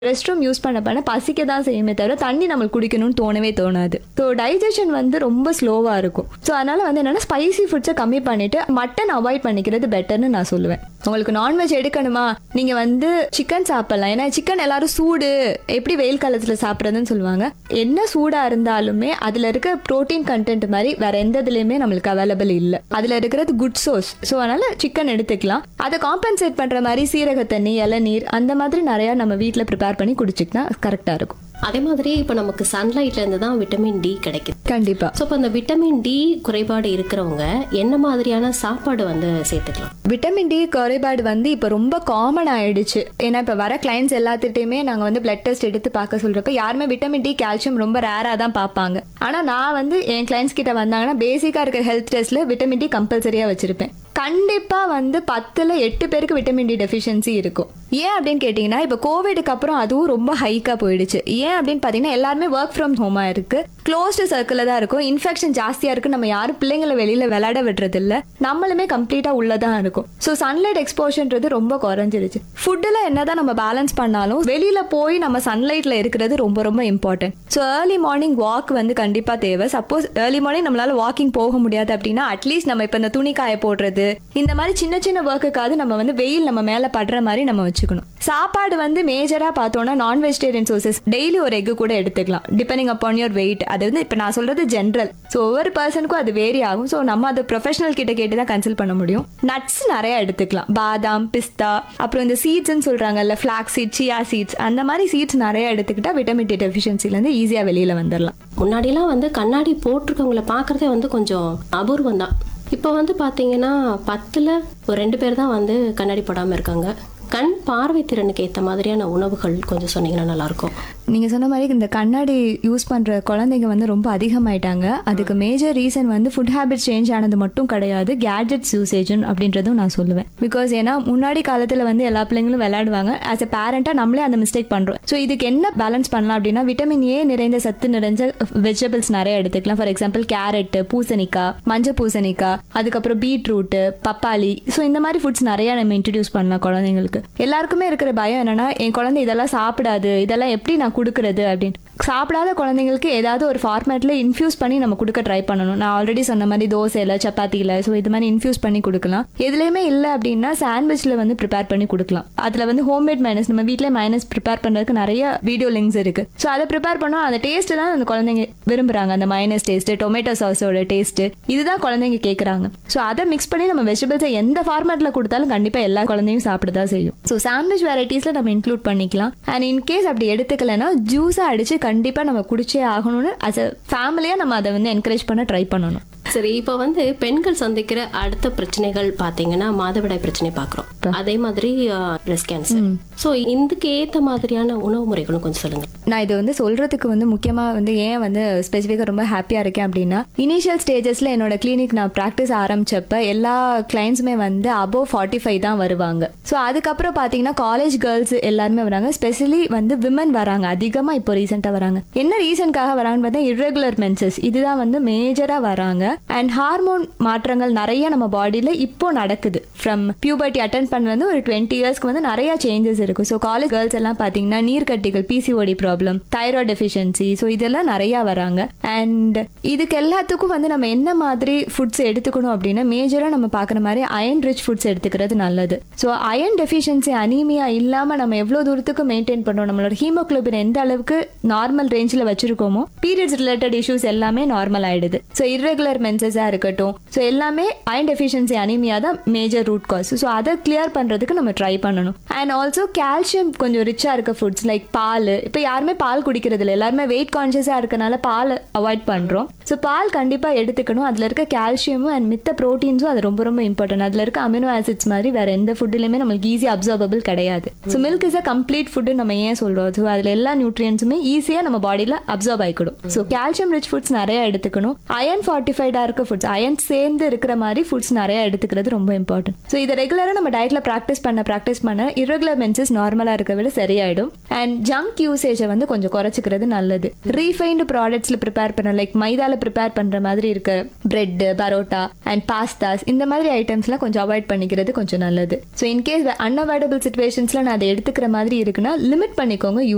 rest room use பண்ண பண்ண பசிக்க தான் செய்யுமே தவிர தண்ணி நம்மளுக்கு குடிக்கணும்னு தோணவே தோணாது ஸோ டைஜஷன் வந்து ரொம்ப ஸ்லோவாக இருக்கும் ஸோ அதனால வந்து என்னன்னா ஸ்பைசி ஃபுட்ஸை கம்மி பண்ணிட்டு மட்டன் அவாய்ட் பண்ணிக்கிறது பெட்டர்னு நான் சொல்லுவேன் உங்களுக்கு நான்வெஜ் எடுக்கணுமா நீங்கள் வந்து சிக்கன் சாப்பிடலாம் ஏன்னா சிக்கன் எல்லாரும் சூடு எப்படி வெயில் காலத்தில் சாப்பிட்றதுன்னு சொல்லுவாங்க என்ன சூடாக இருந்தாலுமே அதில் இருக்க ப்ரோட்டீன் கண்டென்ட் மாதிரி வேற எந்த இதுலையுமே நம்மளுக்கு அவைலபிள் இல்லை அதில் இருக்கிறது குட் சோர்ஸ் ஸோ அதனால சிக்கன் எடுத்துக்கலாம் அதை காம்பன்சேட் பண்ணுற மாதிரி சீரக தண்ணி இளநீர் அந்த மாதிரி நிறையா நம்ம வீட்டில் ப்ரிப்பேர் பண்ணி குடிச்சிக்கினா கரெக்டாக இருக்கும் அதே மாதிரி இப்போ நமக்கு சன்லைட்ல இருந்து தான் விட்டமின் டி கிடைக்குது கண்டிப்பாக ஸோ இப்போ அந்த விட்டமின் டி குறைபாடு இருக்கிறவங்க என்ன மாதிரியான சாப்பாடு வந்து சேர்த்துக்கலாம் விட்டமின் டி குறைபாடு வந்து இப்போ ரொம்ப காமன் ஆயிடுச்சு ஏன்னா இப்போ வர கிளைண்ட்ஸ் எல்லாத்துட்டையுமே நாங்கள் வந்து பிளட் டெஸ்ட் எடுத்து பார்க்க சொல்கிறப்ப யாருமே விட்டமின் டி கால்சியம் ரொம்ப ரேராக தான் பார்ப்பாங்க ஆனால் நான் வந்து என் கிளைண்ட்ஸ் கிட்ட வந்தாங்கன்னா பேசிக்காக இருக்க ஹெல்த் டெஸ்ட்டில் விட்டமின் டி கம்பல்சரியாக வச்சுருப்பேன் கண்டிப்பாக வந்து பத்தில் எட்டு பேருக்கு விட்டமின் டி டெஃபிஷியன்சி இருக்கும் ஏன் அப்படின்னு கேட்டிங்கன்னா இப்போ கோவிடுக்கு அப்புறம் அதுவும் ரொம்ப ஹைக்காக போயிடுச்சு ஏன் அப்படின்னு பார்த்தீங்கன்னா எல்லாருமே ஒர்க் ஃப்ரம் ஹோமாக இருக்குது க்ளோஸ்டு சர்க்கிளில் தான் இருக்கும் இன்ஃபெக்ஷன் ஜாஸ்தியாக இருக்குது நம்ம யாரும் பிள்ளைங்களை வெளியில் விளையாட விடுறது இல்ல நம்மளுமே கம்ப்ளீட்டாக உள்ளதான் இருக்கும் ஸோ சன்லைட் எக்ஸ்போஷன்றது ரொம்ப குறைஞ்சிருச்சு ஃபுட்டில் என்னதான் நம்ம பேலன்ஸ் பண்ணாலும் வெளியில் போய் நம்ம சன்லைட்டில் இருக்கிறது ரொம்ப ரொம்ப important so early morning walk வந்து கண்டிப்பாக தேவை சப்போஸ் ஏர்லி மார்னிங் நம்மளால வாக்கிங் போக முடியாது அப்படின்னா அட்லீஸ்ட் நம்ம இப்போ இந்த துணி காய போடுறது இந்த மாதிரி சின்ன சின்ன ஒர்க்குக்காவது நம்ம வந்து வெயில் நம்ம மேலே படுற மாதிரி நம்ம வச்சுக்கணும் சாப்பாடு வந்து மேஜராக பார்த்தோம்னா நான் வெஜிடேரியன் சோர்சஸ் டெய்லி ஒரு எக்கு கூட எடுத்துக்கலாம் டிபெண்டிங் அப்பான் யோர் வெயிட் அது வந்து இப்போ நான் சொல்றது ஜென்ரல் ஸோ ஒவ்வொரு பர்சனுக்கும் அது வேரி ஆகும் ஸோ நம்ம அது ப்ரொஃபஷனல் கிட்ட கேட்டு தான் கன்சல்ட் பண்ண முடியும் நட்ஸ் நிறைய எடுத்துக்கலாம் பாதாம் பிஸ்தா அப்புறம் இந்த சீட்ஸ்ன்னு சொல்றாங்கல்ல ஃபிளாக் சீட் சியா சீட்ஸ் அந்த மாதிரி சீட்ஸ் நிறைய எடுத்துக்கிட்டா விட்டமின் டி டெஃபிஷியன்சிலேருந்து ஈஸியாக வெளியில் வந்துடலாம் முன்னாடிலாம் வந்து கண்ணாடி போட்டிருக்கவங்கள பார்க்குறதே வந்து கொஞ்சம் அபூர்வம் தான் இப்போ வந்து பார்த்தீங்கன்னா பத்தில் ஒரு ரெண்டு பேர் தான் வந்து கண்ணாடி போடாமல் இருக்காங்க கண் பார்வை திறனுக்கு ஏற்ற மாதிரியான உணவுகள் கொஞ்சம் சொன்னீங்கன்னா நல்லாயிருக்கும் நீங்கள் சொன்ன மாதிரி இந்த கண்ணாடி யூஸ் பண்ணுற குழந்தைங்க வந்து ரொம்ப அதிகமாயிட்டாங்க அதுக்கு மேஜர் ரீசன் வந்து ஃபுட் ஹேபிட் சேஞ்ச் ஆனது மட்டும் கிடையாது கேட்ஜெட்ஸ் யூசேஜ் அப்படின்றதும் நான் சொல்லுவேன் பிகாஸ் ஏன்னா முன்னாடி காலத்தில் வந்து எல்லா பிள்ளைங்களும் விளையாடுவாங்க ஆஸ் எ பேரண்ட்டாக நம்மளே அந்த மிஸ்டேக் பண்ணுறோம் ஸோ இதுக்கு என்ன பேலன்ஸ் பண்ணலாம் அப்படின்னா விட்டமின் ஏ நிறைந்த சத்து நிறைஞ்ச வெஜிடபிள்ஸ் நிறைய எடுத்துக்கலாம் ஃபார் எக்ஸாம்பிள் கேரட்டு பூசணிக்காய் மஞ்சள் பூசணிக்காய் அதுக்கப்புறம் பீட்ரூட்டு பப்பாளி ஸோ இந்த மாதிரி ஃபுட்ஸ் நிறைய நம்ம இன்ட்ரடியூஸ் பண்ணலாம் குழந்தைங்களுக்கு எல்லாருக்குமே இருக்கிற பயம் என்னன்னா என் குழந்தை இதெல்லாம் சாப்பிடாது இதெல்லாம் எப்படி நான் கொடுக்கறது அப்படின்னு சாப்பிடாத குழந்தைங்களுக்கு ஏதாவது ஒரு ஃபார்மேட்டில் இன்ஃபியூஸ் பண்ணி நம்ம கொடுக்க ட்ரை பண்ணணும் நான் ஆல்ரெடி சொன்ன மாதிரி தோசையில் சப்பாத்தியில் ஸோ இது மாதிரி இன்ஃபியூஸ் பண்ணி கொடுக்கலாம் எதுலேயுமே இல்லை அப்படின்னா சாண்ட்விச்சில் வந்து ப்ரிப்பேர் பண்ணி கொடுக்கலாம் அதில் வந்து ஹோம்மேட் மைனஸ் நம்ம வீட்டிலே மைனஸ் ப்ரிப்பேர் பண்ணுறதுக்கு நிறைய வீடியோ லிங்க்ஸ் இருக்கு ஸோ அதை ப்ரிப்பேர் பண்ணோம் அந்த டேஸ்ட் தான் அந்த குழந்தைங்க விரும்புறாங்க அந்த மைனஸ் டேஸ்ட் டொமேட்டோ சாஸோட டேஸ்ட் இதுதான் குழந்தைங்க கேட்குறாங்க ஸோ அதை மிக்ஸ் பண்ணி நம்ம வெஜிடபிள்ஸை எந்த ஃபார்மேட்டில் கொடுத்தாலும் கண்டிப்பாக எல்லா குழந்தையும் சாப்பிட தான் செய்யும் ஸோ சாண்ட்விச் வெரைட்டிஸில் நம்ம இன்க்ளூட் பண்ணிக்கலாம் அண்ட் இன்கேஸ் அப்படி எடுத்துக்கலைன்னா ஜூஸாக அடிச்சு கண்டிப்பாக நம்ம குடிச்சே ஆகணும்னு அஸ் அ ஃபேமிலியாக நம்ம அதை வந்து என்கரேஜ் பண்ண ட்ரை பண்ணணும் சரி இப்போ வந்து பெண்கள் சந்திக்கிற அடுத்த பிரச்சனைகள் பார்த்தீங்கன்னா மாதவிடாய் பிரச்சனை பார்க்குறோம் அதே மாதிரி பிரஸ்ட் கேன்சர் ஸோ இதுக்கு ஏற்ற மாதிரியான உணவு முறைகளும் கொஞ்சம் சொல்லுங்க நான் இது வந்து சொல்றதுக்கு வந்து முக்கியமாக வந்து ஏன் வந்து ஸ்பெசிஃபிக்காக ரொம்ப ஹாப்பியாக இருக்கேன் அப்படின்னா இனிஷியல் ஸ்டேஜஸில் என்னோட கிளினிக் நான் ப்ராக்டிஸ் ஆரம்பிச்சப்ப எல்லா கிளைண்ட்ஸுமே வந்து அபோவ் ஃபார்ட்டி ஃபைவ் தான் வருவாங்க ஸோ அதுக்கப்புறம் பார்த்தீங்கன்னா காலேஜ் கேர்ள்ஸ் எல்லாருமே வராங்க ஸ்பெஷலி வந்து விமன் வராங்க அதிகமாக இப்போ ரீசெண்டாக வராங்க என்ன ரீசனுக்காக வராங்கன்னு பார்த்தா irregular menses இதுதான் வந்து மேஜராக வராங்க அண்ட் ஹார்மோன் மாற்றங்கள் நிறைய நம்ம பாடியில் இப்போ நடக்குது ஃப்ரம் பியூபர்ட்டி அட்டன் பண்ண வந்து ஒரு டுவெண்ட்டி இயர்ஸ்க்கு வந்து நிறைய சேஞ்சஸ் இருக்கும் ஸோ காலேஜ் கேர்ள்ஸ் எல்லாம் பார்த்தீங்கன்னா நீர்க்கட்டிகள் PCOD problem thyroid deficiency so இதெல்லாம் நிறையா வராங்க அண்ட் இதுக்கு எல்லாத்துக்கும் வந்து நம்ம என்ன மாதிரி ஃபுட்ஸ் எடுத்துக்கணும் அப்படின்னா மேஜராக நம்ம பார்க்குற மாதிரி அயன் ரிச் ஃபுட்ஸ் எடுத்துக்கிறது நல்லது ஸோ அயன் டெஃபிஷியன்சி அனீமியா இல்லாமல் நம்ம எவ்வளோ தூரத்துக்கு மெயின்டைன் பண்ணுறோம் நம்மளோட ஹீமோக்ளோபின் எந்த அளவுக்கு நார்மல் ரேஞ்சில் வச்சிருக்கோமோ பீரியட்ஸ் ரிலேட்டட் இஷ்யூஸ் எல்லாமே நார்மல் ஆயிடுது ஸோ irregular மென்சஸாக இருக்கட்டும் ஸோ எல்லாமே அயன் டெஃபிஷியன்சி அனீமியா தான் மேஜர் ரூட் காஸ் ஸோ அதை கிளியர் பண்ணுறதுக்கு நம்ம ட்ரை பண்ணணும் அண்ட் ஆல்சோ கால்சியம் கொஞ்சம் ரிச்சாக இருக்க ஃபுட்ஸ் லைக் பால் இப்போ யாருமே பால் குடிக்கிறது இல்லை எல்லாருமே வெயிட் கான்ஷியஸாக இருக்கனால பால் அவாய்ட் பண்ணுறோம் ஸோ பால் கண்டிப்பாக எடுத்துக்கணும் அதில் இருக்க கால்சியமும் அண்ட் மித்த ப்ரோட்டீன்ஸும் அது ரொம்ப ரொம்ப இம்பார்ட்டன்ட் அதில் இருக்க அமினோ ஆசிட்ஸ் மாதிரி வேற எந்த ஃபுட்லையுமே நம்மளுக்கு ஈஸி அப்சர்வபிள் கிடையாது so milk is a complete food நம்ம ஏன் சொல்கிறோம் ஸோ அதில் எல்லா நியூட்ரியன்ஸுமே ஈஸியாக நம்ம பாடியில் அப்சர்வ் ஆகிக்கிடும் ஸோ கால்சியம் ரிச் ஃபுட்ஸ் நிறைய எடுத்துக்கணும் அயன் ஃபார்ட்டிஃபைடாக இருக்க ஃபுட்ஸ் அயன் சேர்ந்து இருக்கிற மாதிரி ஃபுட்ஸ் நிறைய எடுத்துக்கிறது ரொம்ப இம்பார்ட்டன்ட் ஸோ இதை ரெகுலராக நம்ம டயட்டில் ப்ராக்டிஸ் பண்ண ப்ராக்டிஸ் பண்ண irregular மென்சஸ் நார்மலாக இருக்க விட சரியாயிடும் அண்ட் ஜங்க் யூசேஜை வந்து கொஞ்சம் குறைச்சிக்கிறது நல்லது ரீஃபைன்டு ப்ராடக்ட்ஸில் ப்ரிப்பேர் பண்ண லைக் மைதால ப்ரிப்பேர் பண்ணுற மாதிரி இருக்க பிரெட் பரோட்டா அண்ட் பாஸ்தாஸ் இந்த மாதிரி ஐட்டம்ஸ்லாம் கொஞ்சம் அவாய்ட் பண்ணிக்கிறது கொஞ்சம் நல்லது ஸோ இன்கேஸ் அன்அவாய்டபிள் சுச்சுவேஷன்ஸில் நான் அதை எடுத்துக்கிற மாதிரி இருக்குன்னா லிமிட் பண்ணிக்கோங்க